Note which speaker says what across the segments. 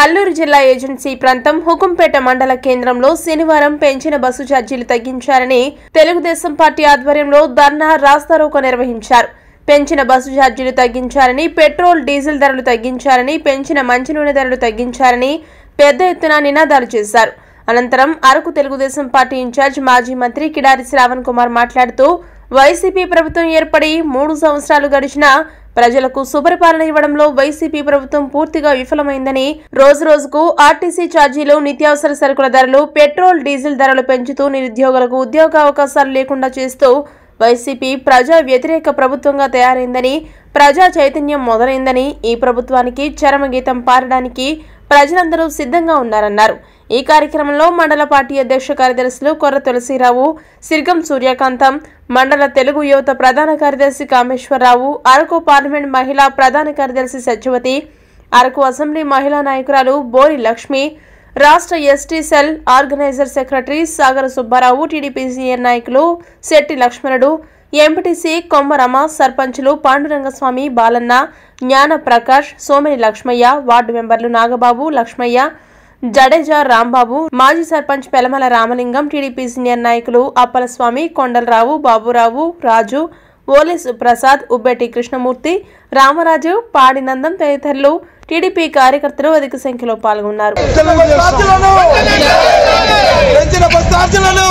Speaker 1: అల్లూరు జిల్లా ఏజెన్సీ ప్రాంతం హుకుంపేట మండల కేంద్రంలో శనివారం పెంచిన బస్సు ఛార్జీలు తగ్గించారని తెలుగుదేశం పార్టీ ఆధ్వర్యంలో ధర్నా రాస్తారోకో నిర్వహించారు పెంచిన బస్సు ఛార్జీలు తగ్గించారని పెట్రోల్ డీజిల్ ధరలు తగ్గించారని పెంచిన మంచినూనె ధరలు తగ్గించారని పెద్ద ఎత్తున నినాదాలు చేశారు అనంతరం అరకు తెలుగుదేశం పార్టీ ఇన్ఛార్జ్ మాజీ మంత్రి కిడారి శ్రావణ్ కుమార్ మాట్లాడుతూ వైసీపీ ప్రభుత్వం ఏర్పడి మూడు సంవత్సరాలు గడిచినా ప్రజలకు సుపరిపాలన ఇవ్వడంలో వైసీపీ ప్రభుత్వం పూర్తిగా విఫలమైందని రోజు రోజుకు ఆర్టీసీ ఛార్జీలు నిత్యావసర సరుకుల ధరలు పెట్రోల్ డీజిల్ ధరలు పెంచుతూ నిరుద్యోగులకు ఉద్యోగ అవకాశాలు లేకుండా చేస్తూ వైసీపీ ప్రజా వ్యతిరేక ప్రభుత్వంగా తయారైందని ప్రజా చైతన్యం మొదలైందని ఈ ప్రభుత్వానికి చరమగీతం పారడానికి ప్రజలందరూ సిద్ధంగా ఉన్నారన్నారు ఈ కార్యక్రమంలో మండల పార్టీ అధ్యక్ష కార్యదర్శులు కొర్ర తులసిరావు సిర్గం సూర్యకాంతం మండల తెలుగు యువత ప్రధాన కార్యదర్శి కామేశ్వరరావు అరకు పార్లమెంట్ మహిళా ప్రధాన కార్యదర్శి సత్యవతి అరకు అసెంబ్లీ మహిళా నాయకురాలు బోరి లక్ష్మి రాష్ట్ర ఎస్టీ సెల్ ఆర్గనైజర్ సెక్రటరీ సాగర సుబ్బారావు టీడీపీ సీనియర్ నాయకులు శెట్టి లక్ష్మణుడు ఎంపీటీసీ కొమ్మరమ సర్పంచులు పాండురంగస్వామి బాలన్న జ్ఞాన ప్రకాష్ సోమిని లక్ష్మయ్య వార్డు మెంబర్లు నాగబాబు లక్ష్మయ్య జడేజా రాంబాబు మాజీ సర్పంచ్ పెలమల రామలింగం టీడీపీ సీనియర్ నాయకులు అప్పలస్వామి కొండలరావు బాబురావు రాజు ఓలేసు ప్రసాద్ ఉబ్బెట్టి కృష్ణమూర్తి రామరాజు పాడినందం తదితరులు టీడీపీ కార్యకర్తలు అధిక సంఖ్యలో పాల్గొన్నారు
Speaker 2: బస్టార్జీలను పెంచిన బస్టార్జీలను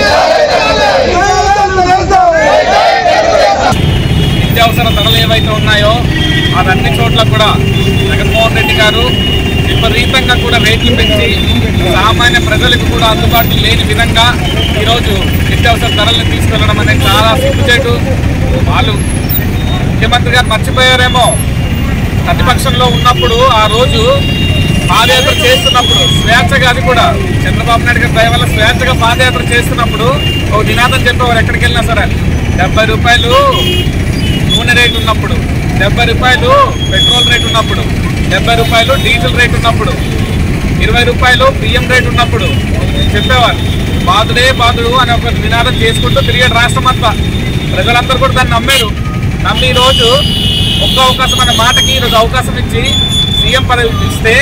Speaker 3: నిత్యావసర ధరలు ఏవైతే ఉన్నాయో అవన్నీ చోట్ల కూడా జగన్మోహన్ రెడ్డి గారు విపరీతంగా కూడా రేట్లు పెంచి సామాన్య ప్రజలకు కూడా అందుబాటులో లేని విధంగా ఈరోజు నిత్యావసర ధరలను తీసుకెళ్లడం అనేది చాలా సిగ్గుచేటు వాళ్ళు ముఖ్యమంత్రి గారు మర్చిపోయారేమో ప్రతిపక్షంలో ఉన్నప్పుడు ఆ రోజు పాదయాత్ర చేస్తున్నప్పుడు స్వేచ్ఛగా అది కూడా చంద్రబాబు నాయుడు గారి దయ వల్ల స్వేచ్ఛగా పాదయాత్ర చేస్తున్నప్పుడు ఒక నినాదం చెప్పేవారు ఎక్కడికి వెళ్ళినా సరే డెబ్బై రూపాయలు నూనె రేటు ఉన్నప్పుడు డెబ్బై రూపాయలు పెట్రోల్ రేటు ఉన్నప్పుడు డెబ్బై రూపాయలు డీజిల్ రేటు ఉన్నప్పుడు ఇరవై రూపాయలు బియ్యం రేటు ఉన్నప్పుడు చెప్పేవారు బాధుడే బాధుడు అని ఒక నినాదం చేసుకుంటూ తిరిగాడు రాష్ట్రం అంతా ప్రజలందరూ కూడా దాన్ని నమ్మారు నమ్మి ఈరోజు ఒక్క అవకాశం అనే మాటకి ఈరోజు అవకాశం ఇచ్చి సీఎం పదవి ఇస్తే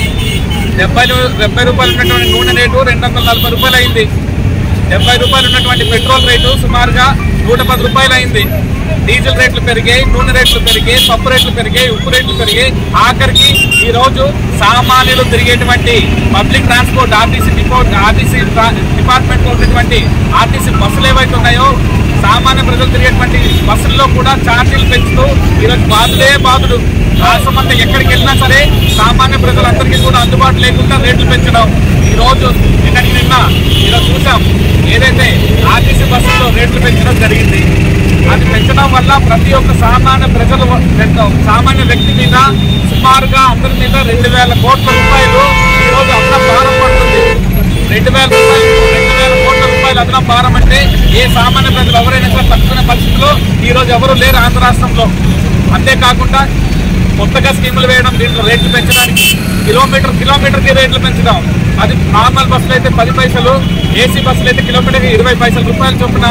Speaker 3: డెబ్బై డెబ్బై రూపాయలు ఉన్నటువంటి నూనె రేటు రెండు వందల నలభై రూపాయలు అయింది డెబ్బై రూపాయలు ఉన్నటువంటి పెట్రోల్ రేటు సుమారుగా నూట పది రూపాయలు అయింది డీజిల్ రేట్లు పెరిగాయి నూనె రేట్లు పెరిగాయి పప్పు రేట్లు పెరిగాయి ఉప్పు రేట్లు పెరిగాయి ఆఖరికి ఈ రోజు సామాన్యులు తిరిగేటువంటి public transport RTC deport RTC department ఉన్నటువంటి ఆర్టీసీ బస్సులు ఏవైతే ఉన్నాయో సామాన్య ప్రజలు తిరిగేటువంటి బస్సుల్లో కూడా ఛార్జీలు పెంచుతూ ఈరోజు బాధుడే బాధుడు రాష్ట్రం అంతా ఎక్కడికి వెళ్ళినా సరే సామాన్య ప్రజలందరికీ కూడా అందుబాటు లేకుండా రేట్లు పెంచడం ఈ రోజు నిన్నటి నిన్న ఈరోజు చూసాం ఏదైతే ఆర్టీసీ బస్సుల్లో రేట్లు పెంచడం జరిగింది అది పెంచడం వల్ల ప్రతి ఒక్క సామాన్య ప్రజలు సామాన్య వ్యక్తి మీద సుమారుగా అందరి మీద రెండు వేల కోట్ల రూపాయలు ఈ రోజు అదనం భారం పడుతుంది రెండు వేల రూపాయలు రెండు వేల కోట్ల రూపాయలు అదనం భారం అంటే ఏ సామాన్య ప్రజలు ఎవరైనా సరే తట్టుకునే పరిస్థితిలో ఈ రోజు ఎవరు లేరు ఆంధ్ర రాష్ట్రంలో అంతేకాకుండా కొత్తగా స్కీములు వేయడం దీంట్లో రేట్లు పెంచడానికి కిలోమీటర్ కిలోమీటర్కి రేట్లు పెంచడం అది నార్మల్ బస్సులు అయితే పది పైసలు ఏసీ బస్సులు అయితే కిలోమీటర్కి ఇరవై పైసల రూపాయలు చొప్పున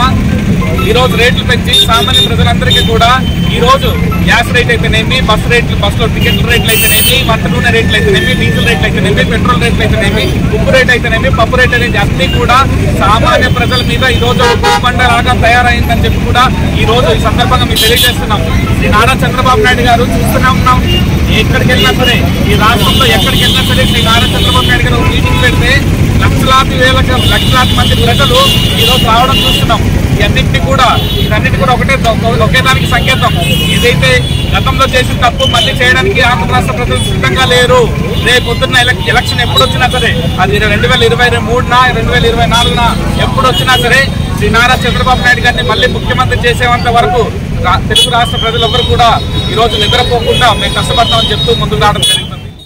Speaker 3: ఈ రోజు రేట్లు పెంచి సామాన్య ప్రజలందరికీ కూడా ఈ రోజు గ్యాస్ రేట్ అయితేనేమి బస్ రేట్లు బస్సులో టికెట్ల రేట్లు అయితేనేమి వంట నూనె రేట్లు అయితేనేమి డీజిల్ రేట్లు అయితేనేమి పెట్రోల్ రేట్లు అయితేనేమి ఉప్పు రేట్ అయితేనేమి పప్పు రేట్ అనేది అన్నీ కూడా సామాన్య ప్రజల మీద ఈ రోజు లాగా తయారైందని చెప్పి కూడా ఈ రోజు ఈ సందర్భంగా మీకు తెలియజేస్తున్నాం శ్రీ నారా చంద్రబాబు నాయుడు గారు చూస్తూనే ఉన్నాం ఎక్కడికి వెళ్ళినా సరే ఈ రాష్ట్రంలో ఎక్కడికి వెళ్ళినా సరే శ్రీ నారా చంద్రబాబు నాయుడు గారు మీటింగ్ పెడితే లక్షలాది వేల లక్షలాది మంది ప్రజలు ఈ రోజు రావడం చూస్తున్నాం ఇవన్నింటినీ కూడా ఇవన్నిటి కూడా ఒకటే ఒకే దానికి సంకేతం ఏదైతే గతంలో చేసిన తప్పు మళ్ళీ చేయడానికి ఆంధ్ర రాష్ట్ర ప్రజలు సిద్ధంగా లేరు రేపు పొద్దున్న ఎలక్- ఎలక్షన్ ఎప్పుడు వచ్చినా సరే అది రెండు వేల ఇరవై మూడున రెండు వేల ఇరవై నాలుగున ఎప్పుడు వచ్చినా సరే శ్రీ నారా చంద్రబాబు నాయుడు గారిని మళ్ళీ ముఖ్యమంత్రి చేసేంత వరకు రా- తెలుగు రాష్ట్ర ప్రజలందరూ కూడా ఈ రోజు నిద్రపోకుండా మేము కష్టపడతామని చెప్తూ ముందుకు రావడం జరిగింది